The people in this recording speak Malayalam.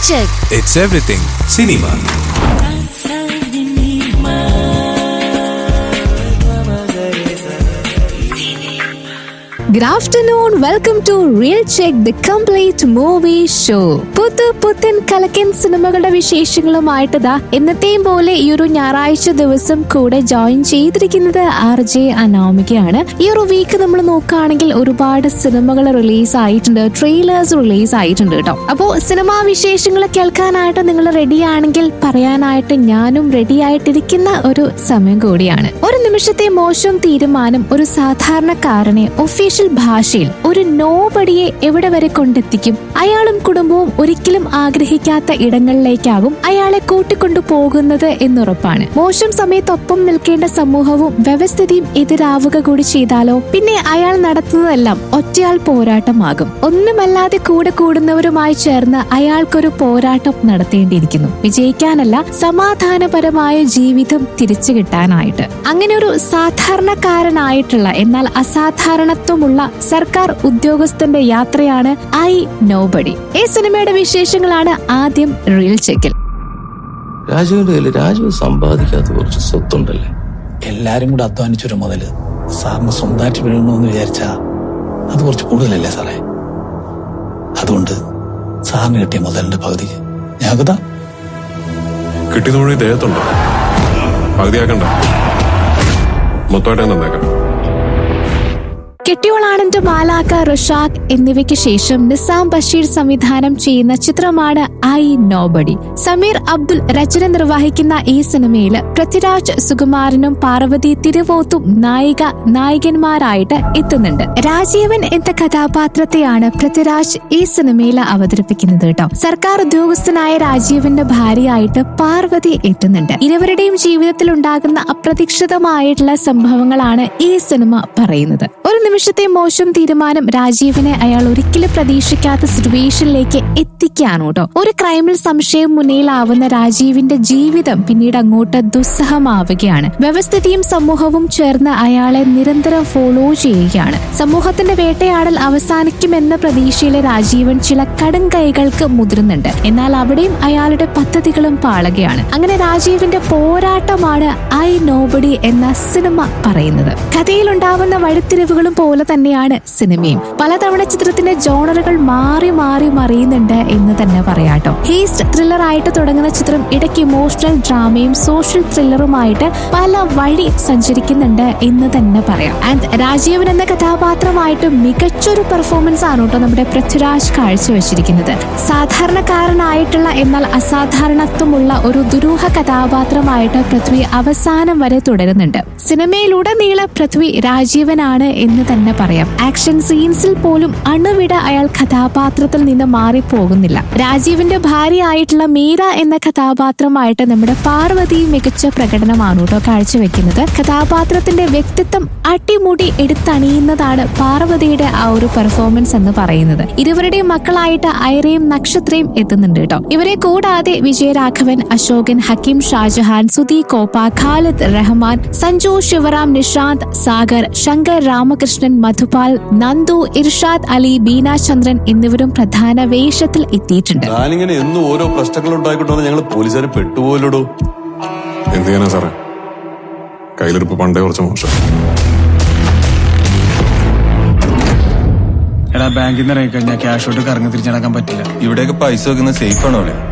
check. It's everything cinema. Good afternoon. Welcome to Real Check, the complete movie show. പുതു പുത്തൻ കലക്കൻ സിനിമകളുടെ വിശേഷങ്ങളുമായിട്ട് ദാ എന്നത്തെയും പോലെ ഈ ഒരു ഞായറാഴ്ച ദിവസം കൂടെ ജോയിൻ ചെയ്തിരിക്കുന്നത് ആർ ജെ അനാമികയാണ് ഈ ഒരു വീക്ക് നമ്മൾ നോക്കുകയാണെങ്കിൽ ഒരുപാട് സിനിമകൾ റിലീസ് ആയിട്ടുണ്ട് ട്രെയിലേഴ്സ് റിലീസ് ആയിട്ടുണ്ട് കേട്ടോ അപ്പോൾ സിനിമാ വിശേഷങ്ങൾ കേൾക്കാനായിട്ട് നിങ്ങൾ റെഡി ആണെങ്കിൽ പറയാനായിട്ട് ഞാനും റെഡി ആയിട്ടിരിക്കുന്ന ഒരു സമയം കൂടിയാണ് ഒരു നിമിഷത്തെ മോശം തീരുമാനം ഒരു സാധാരണക്കാരനെ ഒഫീഷ്യൽ ഭാഷയിൽ ഒരു നോബടിയെ എവിടെ വരെ കൊണ്ടെത്തിക്കും അയാളും കുടുംബവും ഒരിക്കലും ആഗ്രഹിക്കാത്ത ഇടങ്ങളിലേക്കാകും അയാളെ കൂട്ടിക്കൊണ്ടു പോകുന്നത് എന്നുറപ്പാണ് മോശം സമയത്തൊപ്പം നിൽക്കേണ്ട സമൂഹവും വ്യവസ്ഥിതിയും എതിരാവുക കൂടി ചെയ്താലോ പിന്നെ അയാൾ നടത്തുന്നതെല്ലാം ഒറ്റയാൾ പോരാട്ടമാകും ഒന്നുമല്ലാതെ കൂടെ കൂടുന്നവരുമായി ചേർന്ന് അയാൾക്കൊരു പോരാട്ടം നടത്തേണ്ടിയിരിക്കുന്നു വിജയിക്കാനല്ല സമാധാനപരമായ ജീവിതം തിരിച്ചു കിട്ടാനായിട്ട് അങ്ങനെ ഒരു സാധാരണക്കാരനായിട്ടുള്ള എന്നാൽ അസാധാരണത്വമുള്ള സർക്കാർ ഉദ്യോഗസ്ഥന്റെ യാത്രയാണ് ഐ നോബഡി ഈ സിനിമയുടെ വിശേഷങ്ങളാണ് ആദ്യം റീൽ ചെക്കിൽ രാജുവിന്റെ കയ്യിൽ രാജു സമ്പാദിക്കാത്ത കുറച്ച് സ്വത്തുണ്ടല്ലേ എല്ലാരും കൂടെ അധ്വാനിച്ചൊരു മുതല് സാറിന് സ്വന്തമായിട്ട് വീഴണമെന്ന് വിചാരിച്ചാ അത് കുറച്ച് കൂടുതലല്ലേ സാറേ അതുകൊണ്ട് സാറിന് കിട്ടിയ മുതലിന്റെ പകുതി ഞാകത കിട്ടിയത് മുഴുവൻ ദേഹത്തുണ്ടോ പകുതിയാക്കണ്ട മൊത്തമായിട്ട് തന്നേക്കാം കെട്ടിയോളാനന്ദ് മാലാക്ക റഷാഖ് എന്നിവയ്ക്ക് ശേഷം നിസാം ബഷീർ സംവിധാനം ചെയ്യുന്ന ചിത്രമാണ് ഐ നോബഡി സമീർ അബ്ദുൽ രചന നിർവഹിക്കുന്ന ഈ സിനിമയിൽ പൃഥ്വിരാജ് സുകുമാരനും പാർവതി തിരുവോത്തും നായിക നായകന്മാരായിട്ട് എത്തുന്നുണ്ട് രാജീവൻ എന്ന കഥാപാത്രത്തെയാണ് പൃഥ്വിരാജ് ഈ സിനിമയിൽ അവതരിപ്പിക്കുന്നത് കേട്ടോ സർക്കാർ ഉദ്യോഗസ്ഥനായ രാജീവന്റെ ഭാര്യയായിട്ട് പാർവതി എത്തുന്നുണ്ട് ഇരുവരുടെയും ജീവിതത്തിൽ ഉണ്ടാകുന്ന അപ്രതീക്ഷിതമായിട്ടുള്ള സംഭവങ്ങളാണ് ഈ സിനിമ പറയുന്നത് ഒരു നിമിഷത്തെ മോശം തീരുമാനം രാജീവിനെ അയാൾ ഒരിക്കലും പ്രതീക്ഷിക്കാത്ത സിറ്റുവേഷനിലേക്ക് എത്തിക്കാണ് കേട്ടോ ഒരു ക്രൈമിൽ സംശയം മുന്നിലാവുന്ന രാജീവിന്റെ ജീവിതം പിന്നീട് അങ്ങോട്ട് ദുസ്സഹമാവുകയാണ് വ്യവസ്ഥിതിയും സമൂഹവും ചേർന്ന് അയാളെ നിരന്തരം ഫോളോ ചെയ്യുകയാണ് സമൂഹത്തിന്റെ വേട്ടയാടൽ അവസാനിക്കുമെന്ന പ്രതീക്ഷയിലെ രാജീവൻ ചില കടും കൈകൾക്ക് മുതിരുന്നുണ്ട് എന്നാൽ അവിടെയും അയാളുടെ പദ്ധതികളും പാളുകയാണ് അങ്ങനെ രാജീവിന്റെ പോരാട്ടമാണ് ഐ നോബഡി എന്ന സിനിമ പറയുന്നത് കഥയിലുണ്ടാവുന്ന വഴിത്തിരിവുകളും പോലെ തന്നെയാണ് സിനിമയും പലതവണ ചിത്രത്തിന്റെ ജോണറുകൾ മാറി മാറി മറിയുന്നുണ്ട് എന്ന് തന്നെ പറയാട്ടോ ഹീസ്റ്റ് ത്രില്ലർ ആയിട്ട് തുടങ്ങുന്ന ചിത്രം ഇടയ്ക്ക് ഇമോഷണൽ ഡ്രാമയും സോഷ്യൽ ത്രില്ലറുമായിട്ട് പല വഴി സഞ്ചരിക്കുന്നുണ്ട് എന്ന് തന്നെ പറയാം ആൻഡ് രാജീവൻ എന്ന കഥാപാത്രമായിട്ട് മികച്ചൊരു പെർഫോമൻസ് ആണ് കേട്ടോ നമ്മുടെ പൃഥ്വിരാജ് കാഴ്ചവെച്ചിരിക്കുന്നത് സാധാരണക്കാരനായിട്ടുള്ള എന്നാൽ അസാധാരണത്വമുള്ള ഒരു ദുരൂഹ കഥാപാത്രമായിട്ട് പൃഥ്വി അവസാനം വരെ തുടരുന്നുണ്ട് സിനിമയിലുടനീളം പൃഥ്വി രാജീവനാണ് എന്ന് തന്നെ പറയാം ആക്ഷൻ സീൻസിൽ പോലും അണുവിട അയാൾ കഥാപാത്രത്തിൽ നിന്ന് മാറിപ്പോകുന്നില്ല രാജീവിന്റെ ഭാര്യയായിട്ടുള്ള മീര എന്ന കഥാപാത്രമായിട്ട് നമ്മുടെ പാർവതി മികച്ച പ്രകടനമാണ് കേട്ടോ കാഴ്ചവെക്കുന്നത് കഥാപാത്രത്തിന്റെ വ്യക്തിത്വം അട്ടിമുടി എടുത്തണിയുന്നതാണ് പാർവതിയുടെ ആ ഒരു പെർഫോമൻസ് എന്ന് പറയുന്നത് ഇരുവരുടെയും മക്കളായിട്ട് ഐറയും നക്ഷത്രയും എത്തുന്നുണ്ട് കേട്ടോ ഇവരെ കൂടാതെ വിജയരാഘവൻ അശോകൻ ഹക്കീം ഷാജഹാൻ സുധി കോപ്പ ഖാലിദ് റഹ്മാൻ സഞ്ജു ശിവറാം നിഷാന്ത് സാഗർ ശങ്കർ രാമകൃഷ്ണൻ മധുപാൽ നന്ദു ഇർഷാദ് അലി ബീന ചന്ദ്രൻ എന്നിവരും പ്രധാന വേഷത്തിൽ എത്തിയിട്ടുണ്ട് ഞാനിങ്ങനെ എന്നും ഓരോ പ്രശ്നങ്ങൾ ഉണ്ടായിക്കൊണ്ടുവന്ന് ഞങ്ങൾ പോലീസുകാരെ പെട്ടുപോലോ എന്ത് ചെയ്യാനാ സാറേ കയ്യിലിരിപ്പ് പണ്ടേ കുറച്ച് മോശം എടാ ബാങ്കിൽ നിന്ന് ഇറങ്ങി കഴിഞ്ഞാൽ ക്യാഷ് ഔട്ട് കറങ്ങി തിരിച്ചടക്കാൻ പറ്റില്ല ഇവിടെയൊക്കെ പൈസ വെക്കുന്ന സേഫ് ആണോ അവിടെ